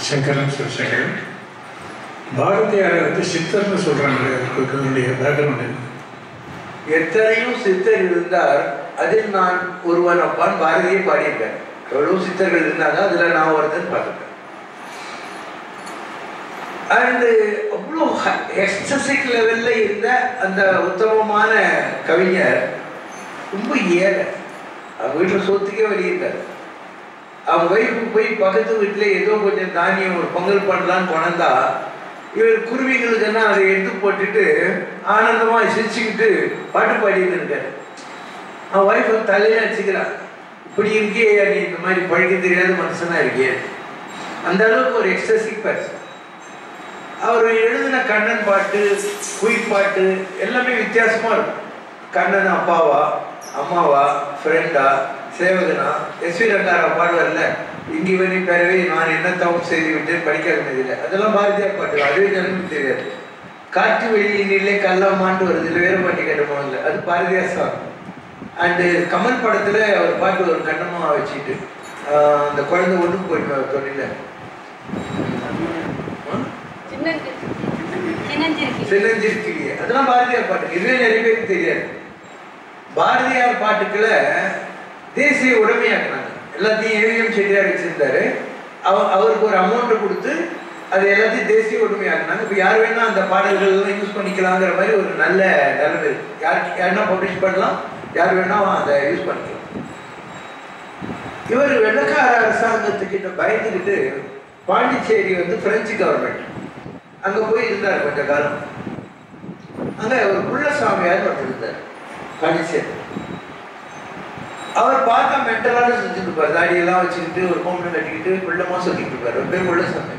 சங்கரன் சிவசங்கரன் பாரதியாரை வந்து சித்தர்னு சொல்கிறாங்களே அதுக்கு என்னுடைய பேக்ரவுண்ட் என்ன எத்தனையோ சித்தர் இருந்தார் அதில் நான் ஒருவன் அப்பான் பாரதியை பாடியிருக்கேன் எவ்வளோ சித்தர்கள் இருந்தாங்க அதில் நான் ஒருத்தன் பார்த்துருக்கேன் அண்டு அவ்வளோ எக்ஸசிக் லெவலில் இருந்த அந்த உத்தமமான கவிஞர் ரொம்ப ஏழை அவங்க வீட்டில் சொத்துக்கே வழி இருக்காது அவங்க ஒய்ஃபு போய் பக்கத்து வீட்டில் ஏதோ கொஞ்சம் தானியம் ஒரு பொங்கல் பண்ணலான்னு கொண்டா இவர் குருவிகளுக்கெல்லாம் அதை எடுத்து போட்டுட்டு ஆனந்தமாக சிரிச்சுக்கிட்டு பாட்டு பாடிட்டு இருக்காரு அவன் ஒய்ஃப் தலையில வச்சுக்கிறான் இப்படி இருக்கியே நீ இந்த மாதிரி பழக்க தெரியாத மனுஷனா இருக்கியே அந்த அளவுக்கு ஒரு எக்ஸசிவ் பர்சன் அவர் எழுதின கண்ணன் பாட்டு குயில் பாட்டு எல்லாமே வித்தியாசமா இருக்கும் கண்ணன் அப்பாவா அம்மாவா ஃப்ரெண்டா சேவகனா எஸ் வி ரங்காரா பாடுவார்ல இங்கே வரை பெறவே நான் என்ன தவம் செய்து விட்டேன் படிக்க இல்லை அதெல்லாம் பாரதியார் பாட்டு அதுவே ஜனமும் தெரியாது காற்று வெளியினிலே கல்லாமான்ட்டு வருது இல்லை வேறு பாட்டு கேட்ட இல்லை அது பாரதியார் சாங் அண்டு கமல் படத்துல அவர் பாட்டு ஒரு கண்ணமா வச்சுட்டு ஆஹ் அந்த குழந்தை ஒண்ணுக்கு போயிட்டு தொழில சின்னஞ்சிருக்கி சின்னஞ்சிருக்கிலேயே அதெல்லாம் பாரதியார் பாட்டு இதுவே நிறைய பேருக்கு தெரியாது பாரதியார் பாட்டுக்களை தேசிய உடைமையாக்குனாங்க எல்லாத்தையும் ஏவிஎம் செட்டியார் வச்சிருந்தாரு அவ அவருக்கு ஒரு அமௌண்ட் கொடுத்து அது எல்லாத்தையும் தேசிய உடைமையாக்குனாங்க இப்போ யார் வேணா அந்த பாடல்கள் எல்லாம் யூஸ் பண்ணிக்கலாங்கிற மாதிரி ஒரு நல்ல நிலைமை இருக்கு யாருக்கு யாருன்னா பப்ளிஷ் பண்ணலாம் யார் வேணா அதை யூஸ் பண்ணிக்கலாம் இவர் வெள்ளக்கார அரசாங்கத்துக்கிட்ட பயந்துக்கிட்டு பாண்டிச்சேரி வந்து பிரெஞ்சு கவர்மெண்ட் அங்க போய் இருந்தார் கொஞ்ச காலம் அங்க ஒரு குள்ளசாமியார் ஒருத்தர் இருந்தார் பாண்டிச்சேரி அவர் பார்த்தா மென்டலான சுத்திட்டு இருப்பார் தாடியெல்லாம் வச்சுக்கிட்டு ஒரு கோம்பு கட்டிக்கிட்டு குள்ளமா சுத்திட்டு இருப்பார் ஒரு பேர் குள்ளசாமி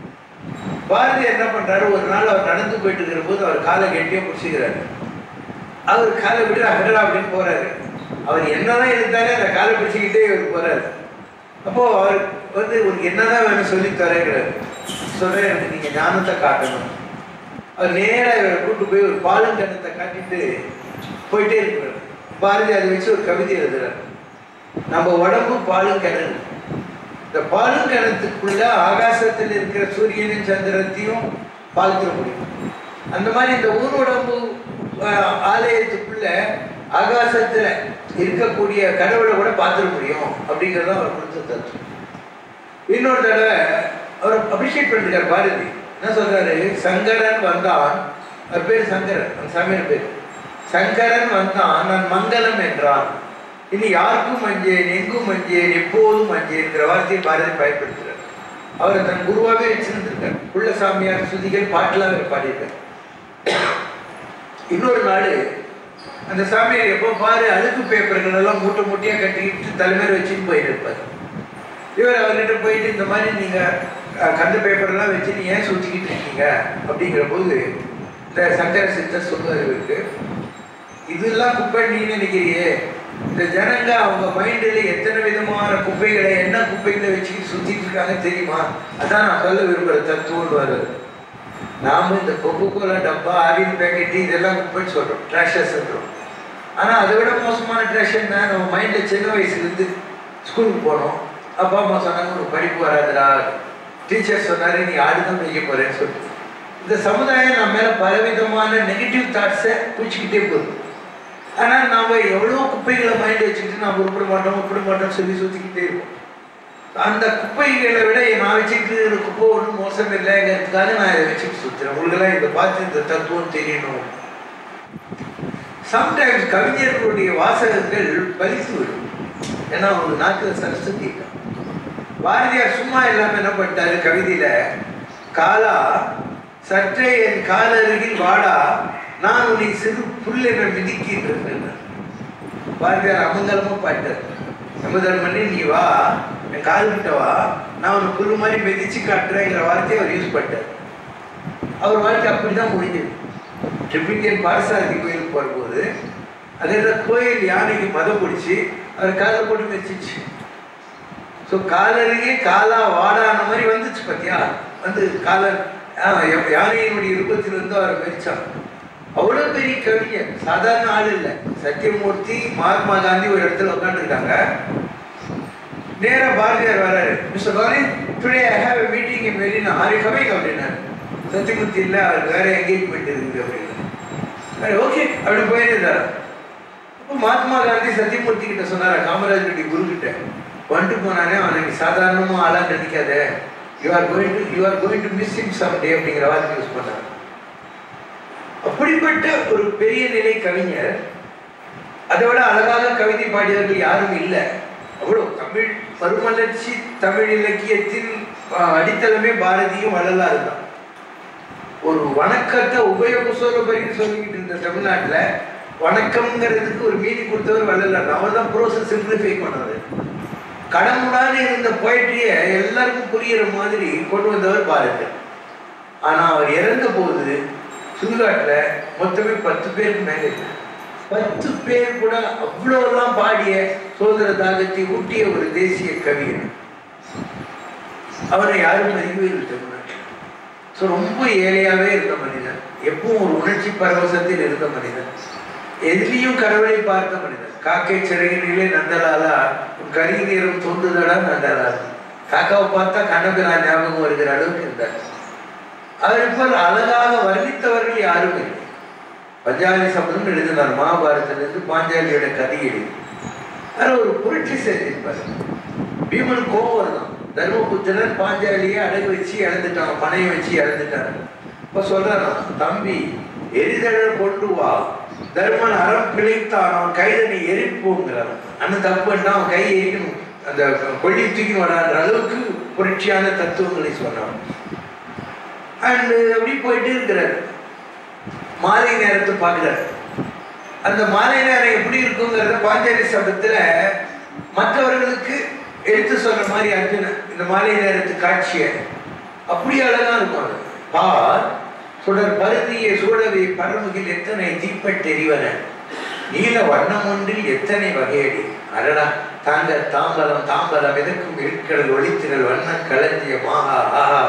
பாரதி என்ன பண்றாரு ஒரு நாள் அவர் நடந்து போயிட்டு இருக்கிற போது அவர் காலை கெட்டியா பிடிச்சிக்கிறாரு அவர் காலை விட்டு அகடா அப்படின்னு போறாரு அவர் என்னதான் இருந்தாலே அந்த காலை பிடிச்சிக்கிட்டே இவர் போறாரு அப்போ அவர் வந்து உனக்கு என்னதான் வேணும் சொல்லி தரேங்கிறாரு சொல்றேன் எனக்கு நீங்க ஞானத்தை காட்டணும் அவர் நேரா இவரை கூட்டு போய் ஒரு பாலங்கணத்தை காட்டிட்டு போயிட்டே இருக்கிறார் பாரதி அதை வச்சு ஒரு கவிதை எழுதுறார் நம்ம உடம்பு பாலும் கிணறு இந்த பாலும் கிணத்துக்குள்ள ஆகாசத்தில் இருக்கிற சூரியனும் சந்திரத்தையும் பார்த்துட முடியும் அந்த மாதிரி இந்த ஊர் உடம்பு அஹ், ஆலயத்துக்குள்ள ஆகாசத்துல இருக்கக்கூடிய கடவுளை கூட பார்த்துட முடியும் அப்படிங்கிறது அவர் கொடுத்த தத்துவம் இன்னொரு தடவை அவர் அப்ரிஷியேட் பண்ணிருக்கார் பாரதி என்ன சொல்றாரு சங்கரன் வந்தான் அவர் பேர் சங்கரன் அந்த சாமியார் பேர் சங்கரன் வந்தான் நான் மங்களம் என்றான் இனி யாருக்கும் மஞ்சேன் எங்கும் மஞ்சேன் எப்போதும் மஞ்சேன்ங்கிற வார்த்தையை பாரதி பயன்படுத்துறார் அவரை தன் குருவாவே வச்சிருந்திருக்கார் புள்ள சாமியார் சுதிகள் பாட்டெல்லாம் அவர் பாடியிருக்கார் இன்னொரு நாள் அந்த சாமியார் எப்போ பாரு அழுக்கு பேப்பர்கள் எல்லாம் மூட்டை மூட்டையா கட்டிக்கிட்டு தலைமையில வச்சுட்டு போயிட்டு இருப்பார் இவர் அவர்கிட்ட போயிட்டு இந்த மாதிரி நீங்க அஹ், கந்த பேப்பர்லாம் வச்சு நீ ஏன் சுத்திக்கிட்டு இருக்கீங்க அப்படிங்கிற போது இந்த சங்கர சித்தர் சொல்லுவார் இவருக்கு இதெல்லாம் குப்பை நீ நினைக்கிறியே இந்த ஜனங்க அவங்க மைண்டில் எத்தனை விதமான குப்பைகளை என்ன குப்பைகளை வச்சுக்கிட்டு சுத்திட்டு இருக்காங்க தெரியுமா அதான் நான் சொல்ல விரும்புகிற தத்துவம் வருது நாம இந்த கொக்கு கோலா டப்பா ஆவின் பேக்கெட் இதெல்லாம் குப்பைன்னு சொல்றோம் ட்ராஷஸ் சொல்றோம் ஆனா அதை விட மோசமான ட்ராஷ் என்ன நம்ம மைண்ட்ல சின்ன வயசுல இருந்து ஸ்கூலுக்கு போனோம் அப்பா அம்மா சொன்னாங்க உனக்கு படிப்பு வராதுடா டீச்சர் சொன்னாரு நீ ஆடுதான் வைக்க போறேன்னு சொல்லிட்டு இந்த சமுதாயம் நம்ம மேல பலவிதமான நெகட்டிவ் தாட்ஸை பூச்சிக்கிட்டே போகுது ஆனா நாம எவ்வளவு குப்பைகளை மைண்ட் வச்சுக்கிட்டு நாம் உருப்பிட மாட்டோம் உருப்பிட மாட்டோம்னு சொல்லி சுத்திக்கிட்டே இருப்போம் அந்த குப்பைகளை விட நான் வச்சுக்கிட்டு இருக்கிற குப்பை ஒன்றும் மோசம் இல்லைங்கிறதுக்காக நான் இதை வச்சுட்டு சுத்துறேன் உங்களுக்கெல்லாம் இதை பார்த்து இந்த தத்துவம் தெரியணும் சம்டைம்ஸ் கவிஞர்களுடைய வாசகங்கள் பலித்து விடும் ஏன்னா அவங்க நாட்டில் சரஸ்வதி இருக்காங்க. பாரதியார் சும்மா இல்லாம என்ன பண்ணிட்டாரு கவிதையில காலா சற்றே என் காலருகில் வாடா நான் உன்னை சிறு புல் என மிதிக்கின்றேன் பாரதியார் அமங்கலமா பாட்டார் சமுதர்மணி நீ வா என் கால் கிட்ட வா நான் உனக்கு புல்லு மாதிரி மிதிச்சு காட்டுறேங்கிற வார்த்தையை அவர் யூஸ் பண்ணிட்டார் அவர் வாழ்க்கை அப்படிதான் முடிஞ்சது ட்ரிபிளியன் பாரசாரதி கோயிலுக்கு போகும்போது அதில் கோயில் யானைக்கு மதம் பிடிச்சி அவர் காலை போட்டு மிதிச்சிச்சு ஸோ காலருகே காலா வாடான மாதிரி வந்துச்சு பார்த்தியா வந்து காலர் ஆ, யா- யானையினுடைய விருப்பத்திலிருந்து அவரை மிதிச்சான் அவ்வளோ பெரிய கவிஞர் சாதாரண ஆள் இல்லை சத்யமூர்த்தி மகாத்மா காந்தி ஒரு இடத்துல உட்காந்துருக்காங்க நேரா பாரதியார் வராரு mister Kali today I have a meeting in Marina are you coming அப்படின்னாரு சத்தியமூர்த்தி இல்லை அவருக்கு வேற என்கேஜ்மெண்ட் இருக்குது அப்படின்னு ஓகே அப்படி போயிருந்தாரு அப்போ மகாத்மா காந்தி சத்தியமூர்த்தி கிட்ட சொன்னாரா காமராஜ் ரெட்டி குரு கிட்ட வந்துட்டு போனானே அவனுக்கு சாதாரணமாக ஆளா நினைக்காத you are going to you are going to miss him some day அப்படிங்கிற வார்த்தை யூஸ் பண்ணார் அப்படிப்பட்ட ஒரு பெரிய நிலை கவிஞர் அதை விட அழகாக கவிதை பாடியவர்கள் யாரும் இல்லை அவ்வளோ தமிழ் மறுமலர்ச்சி தமிழ் இலக்கியத்தின் ஆஹ், அடித்தளமே பாரதியும் வள்ளலாறு தான் ஒரு வணக்கத்தை உபயோக சொல்லுபடின்னு சொல்லிக்கிட்டு இருந்த தமிழ்நாட்டில் வணக்கம்ங்கிறதுக்கு ஒரு மீனிங் கொடுத்தவர் வள்ளலார் அவர் தான் ப்ரோசஸ் சிம்பிளிஃபை பண்ணவர் கடமுடான இருந்த போயிட்ரியை எல்லாருக்கும் புரியிற மாதிரி கொண்டு வந்தவர் பாரதி ஆனா அவர் இறந்த போது சுடுகாட்டில் மொத்தமே பத்து பேருக்கு மேலே இல்லை. பத்து பேர் கூட அவ்வளோலாம் பாடிய சுதந்திர தாகத்தை ஊட்டிய ஒரு தேசிய கவிஞர் அவரை யாரும் மதிக்கவே இல்லை தமிழ்நாட்டில் ஸோ ரொம்ப ஏழையாவே இருந்த மனிதன் எப்பவும் ஒரு உணர்ச்சி பரவசத்தில் இருந்த மனிதன் எதிலையும் கடவுளை பார்த்த மனிதன் காக்கை சிறகினிலே நந்தலாலா உன் கரி நேரம் தோன்றுதடா நந்தலாலா காக்காவை பார்த்தா கண்ணபிரா ஞாபகம் வருகிற அளவுக்கு இருந்தார் அவரை போல் அழகாக வர்ணித்தவர்கள் யாரும் இல்லை பஞ்சாலி சபதம் எழுதினார் மகாபாரதத்திலிருந்து பாஞ்சாலியோட கதை எழுதி அதில் ஒரு புரட்சி செஞ்சிருப்பார் பீமன் கோவம் தான் தர்மபுத்திரன் பாஞ்சாலியை அடகு வச்சு இழந்துட்டான் பனையை வச்சு இழந்துட்டாரு இப்ப சொல்றாராம் தம்பி எரிதழல் கொண்டு வா தர்மன் அறம் பிழைத்தான் அவன் கைதனை எரிப்போங்கிறான் அண்ணன் தப்புன்னா அவன் கை எரிக்கணும் அந்த கொள்ளி தூக்கி வரான்ற அளவுக்கு புரட்சியான தத்துவங்களை சொன்னான் அண்ட் அப்படி போயிட்டு இருக்கிறாரு மாலை நேரத்தை பார்க்குறாரு அந்த மாலை நேரம் எப்படி இருக்குங்கிறத பாஞ்சாலி சபத்துல மற்றவர்களுக்கு எடுத்து சொன்ன மாதிரி அர்ஜுனன் இந்த மாலை நேரத்து காட்சியை அப்படி அழகா இருக்கும் அது பார் சுடர் பருதிய சூழவை பரமுகில் எத்தனை தீப்பட்டெறிவன நீல வண்ணம் ஒன்றில் எத்தனை வகையடி அடடா தாங்க தாம்பலம் தாம்பலம் எதற்கும் இருக்கடல் ஒளித்திரல் வண்ண களஞ்சிய மாஹா ஆஹா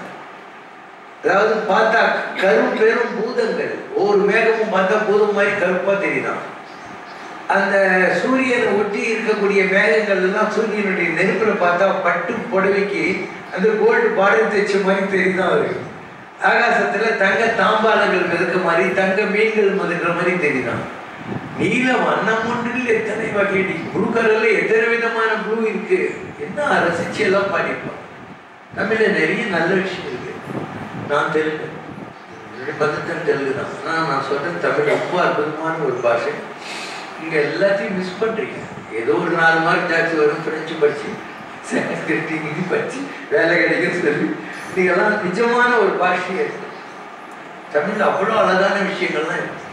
அதாவது பார்த்தா கரும் பெரும் பூதங்கள் ஒவ்வொரு மேகமும் பார்த்தா பூதம் மாதிரி கருப்பா தெரியுதான் அந்த சூரியனை ஒட்டி இருக்கக்கூடிய மேகங்கள் எல்லாம் சூரியனுடைய நெருப்புல பார்த்தா பட்டு புடவைக்கு அந்த கோல்டு பார்டர் தைச்ச மாதிரி தெரியுதான் அவருக்கு ஆகாசத்துல தங்க தாம்பாளங்கள் மிதக்க மாதிரி தங்க மீன்கள் மிதக்கிற மாதிரி தெரியுதான் நீல வண்ணம் ஒன்றில் எத்தனை வகையடி ப்ளூ கலர்ல எத்தனை விதமான ப்ளூ இருக்கு என்ன ரசிச்சு எல்லாம் பாடிப்பான் தமிழ்ல நிறைய நல்ல விஷயம் இருக்கு நான் தெலுங்கு என்னுடைய பதத்தன் தெலுங்கு தான் ஆனால் நான் சொல்றது தமிழ் ரொம்ப அற்புதமான ஒரு பாஷை இங்க எல்லாத்தையும் மிஸ் பண்றீங்க ஏதோ ஒரு நாலு மார்க் ஜாஸ்தி வரும் ஃப்ரெஞ்சு படிச்சு சன்ஸ்கிருத் ஹிந்தி படிச்சு வேலை கிடைக்கும் சொல்லி நீங்கெல்லாம் நிஜமான ஒரு பாஷையை இருக்கு தமிழ்ல அவ்வளோ அழகான விஷயங்கள்லாம் இருக்கு